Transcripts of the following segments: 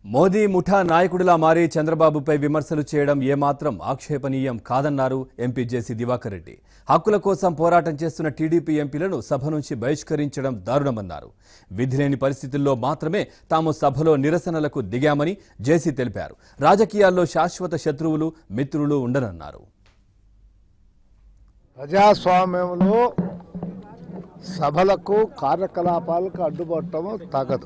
మోదీ ముఠా నాయకుడిలా మారి చంద్రబాబుపై విమర్శలు చేయడం ఏమాత్రం ఆక్షేపణీయం కాదన్నారు ఎంపీ జేసీ దివాకర్ రెడ్డి హక్కుల కోసం పోరాటం చేస్తున్న టీడీపీ ఎంపీలను సభ నుంచి బహిష్కరించడం దారుణమన్నారు విధిలేని పరిస్థితుల్లో మాత్రమే తాము సభలో నిరసనలకు దిగామని జేసీ తెలిపారు రాజకీయాల్లో శాశ్వత శత్రువులు మిత్రులు ఉండనన్నారు ప్రజాస్వామ్యంలో సభలకు కార్యకలాపాలకు అడ్డుపడటం తగదు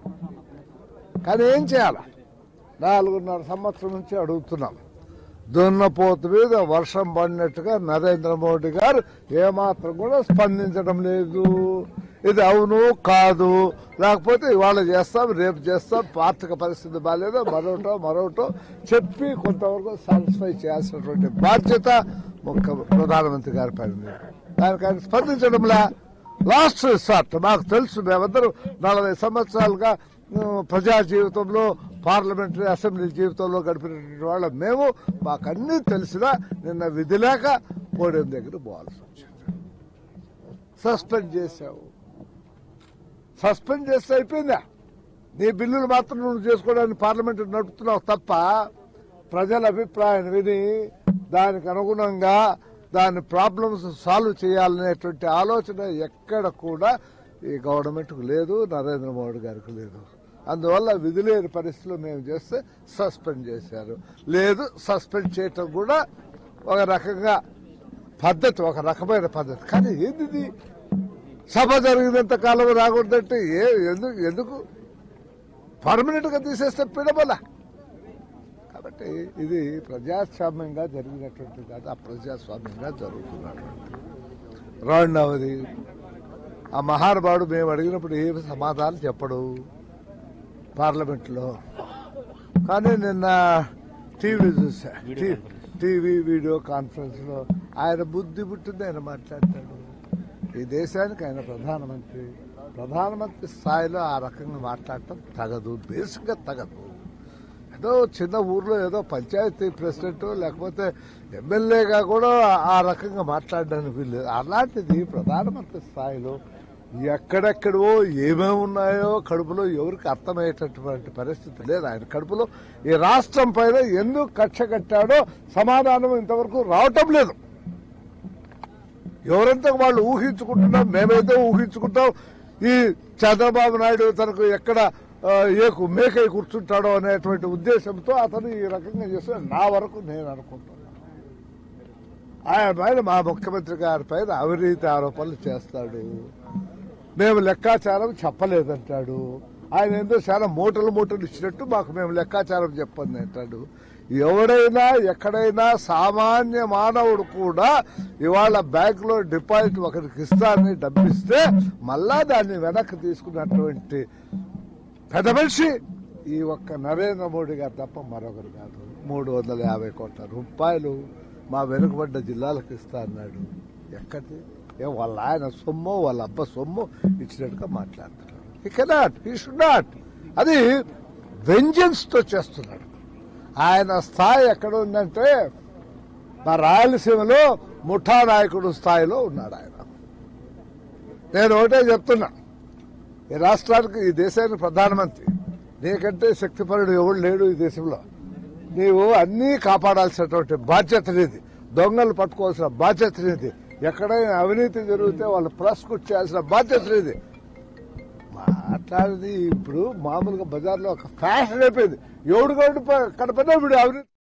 కానీ ఏం చేయాలి నాలుగున్నర సంవత్సరం నుంచి అడుగుతున్నాం దున్నపోతు మీద వర్షం పడినట్టుగా నరేంద్ర మోడీ గారు ఏమాత్రం కూడా స్పందించడం లేదు ఇది అవును కాదు లేకపోతే ఇవాళ చేస్తాం రేపు చేస్తాం ఆర్థిక పరిస్థితి బాగాలేదో మరొకటో మరొకటో చెప్పి కొంతవరకు సాటిస్ఫై చేయాల్సినటువంటి బాధ్యత ముఖ్య ప్రధానమంత్రి గారి పైన ఉంది. దానికి ఆయన స్పందించడంలా లాస్ట్ రిసార్ట్ మాకు తెలుసు మేమందరం నలభై సంవత్సరాలుగా ఉమ్, ప్రజా జీవితంలో పార్లమెంటరీ అసెంబ్లీ జీవితంలో గడిపినటువంటి వాళ్ళ మేము మాకు అన్నీ తెలిసినా నిన్న విధి లేక పోడియం దగ్గర పోవాల్సి వచ్చింది సస్పెండ్ చేశావు సస్పెండ్ చేస్తే అయిపోయిందా నీ బిల్లులు మాత్రం నువ్వు చేసుకోవడానికి పార్లమెంట్ నడుపుతున్నావు తప్ప ప్రజల అభిప్రాయాన్ని విని దానికి అనుగుణంగా దాని ప్రాబ్లమ్స్ సాల్వ్ చేయాలనేటువంటి ఆలోచన ఎక్కడ కూడా ఈ గవర్నమెంట్కు లేదు నరేంద్ర మోడీ గారికి లేదు అందువల్ల విధి లేని పరిస్థితులు మేము చేస్తే సస్పెండ్ చేశారు లేదు సస్పెండ్ చేయటం కూడా ఒక రకంగా పద్ధతి ఒక రకమైన పద్ధతి కానీ ఏంది ఇది? సభ జరిగినంత కాలం రాకూడదంటే ఏ ఎందుకు ఎందుకు పర్మనెంట్ గా తీసేస్తే పిడబల కాబట్టి ఇది ప్రజాస్వామ్యంగా జరిగినటువంటి కాదు అప్రజాస్వామ్యంగా జరుగుతున్నటువంటి రెండవది ఆ మహానుభావుడు మేము అడిగినప్పుడు ఏ సమాధానం చెప్పడు పార్లమెంట్లో కానీ నిన్న టీవీ చూసా టీ- టీవీ వీడియో కాన్ఫరెన్స్ లో ఆయన బుద్ధి పుట్టింది ఆయన మాట్లాడతాడు ఈ దేశానికి ఆయన ప్రధానమంత్రి ప్రధానమంత్రి స్థాయిలో ఆ రకంగా మాట్లాడటం తగదు బేసిక్గా తగదు ఏదో చిన్న ఊర్లో ఏదో పంచాయతీ ప్రెసిడెంట్ లేకపోతే ఎమ్మెల్యేగా కూడా ఆ రకంగా మాట్లాడడానికి వీల్లేదు అలాంటిది ప్రధానమంత్రి స్థాయిలో ఎక్కడెక్కడో ఏమేమి ఉన్నాయో కడుపులో ఎవరికి అర్థమయ్యేటటువంటి పరిస్థితి లేదు ఆయన కడుపులో ఈ రాష్ట్రం పైన ఎందుకు కక్ష కట్టాడో సమాధానం ఇంతవరకు రావటం లేదు ఎవరంతా వాళ్ళు ఊహించుకుంటున్నాం మేమైతే ఊహించుకుంటాం ఈ చంద్రబాబు నాయుడు తనకు ఎక్కడ ఆ, ఏకు మేకై కూర్చుంటాడో అనేటువంటి ఉద్దేశంతో అతను ఈ రకంగా చేస్తే నా వరకు నేను అనుకుంటున్నాను ఆయన పైన మా ముఖ్యమంత్రి గారి పైన అవినీతి ఆరోపణలు చేస్తాడు మేము లెక్కాచారం చెప్పలేదంటాడు ఆయన ఏందో చాలా మూటలు మూటలు ఇచ్చినట్టు మాకు మేము లెక్కాచారం చెప్పండి అంటాడు ఎవడైనా ఎక్కడైనా సామాన్య మానవుడు కూడా ఇవాళ బ్యాంక్ లో డిపాజిట్ ఒకరికి ఇస్తానని డబ్బిస్తే మళ్ళా దాన్ని వెనక్కి తీసుకున్నటువంటి పెద్ద మనిషి ఈ ఒక్క నరేంద్ర మోడీ గారు తప్ప మరొకరు కాదు మూడు వందల యాభై కోట్ల రూపాయలు మా వెనుకబడ్డ జిల్లాలకు ఇస్తా అన్నాడు ఎక్కడి ఏ వాళ్ళ ఆయన సొమ్ము వాళ్ళ అబ్బ సొమ్ము ఇచ్చినట్టుగా మాట్లాడుతున్నాడు ఈ కెనాట్ ఈ షుడ్ నాట్ అది వెంజన్స్ తో చేస్తున్నాడు ఆయన స్థాయి ఎక్కడ ఉందంటే మా రాయలసీమలో ముఠా నాయకుడు స్థాయిలో ఉన్నాడు ఆయన నేను ఒకటే చెప్తున్నా ఈ రాష్ట్రానికి ఈ దేశానికి ప్రధానమంత్రి నీకంటే శక్తిపరుడు ఎవడు లేడు ఈ దేశంలో నీవు అన్నీ కాపాడాల్సినటువంటి బాధ్యత నీది దొంగలు పట్టుకోవాల్సిన బాధ్యత నీది ఎక్కడైనా అవినీతి జరిగితే వాళ్ళు ప్రాసిక్యూట్ చేయాల్సిన బాధ్యత నీది మాట్లాడేది ఇప్పుడు మామూలుగా బజార్లో ఒక ఫ్యాషన్ అయిపోయింది ఎవడు కడప కడపనే వీడు అవినీతి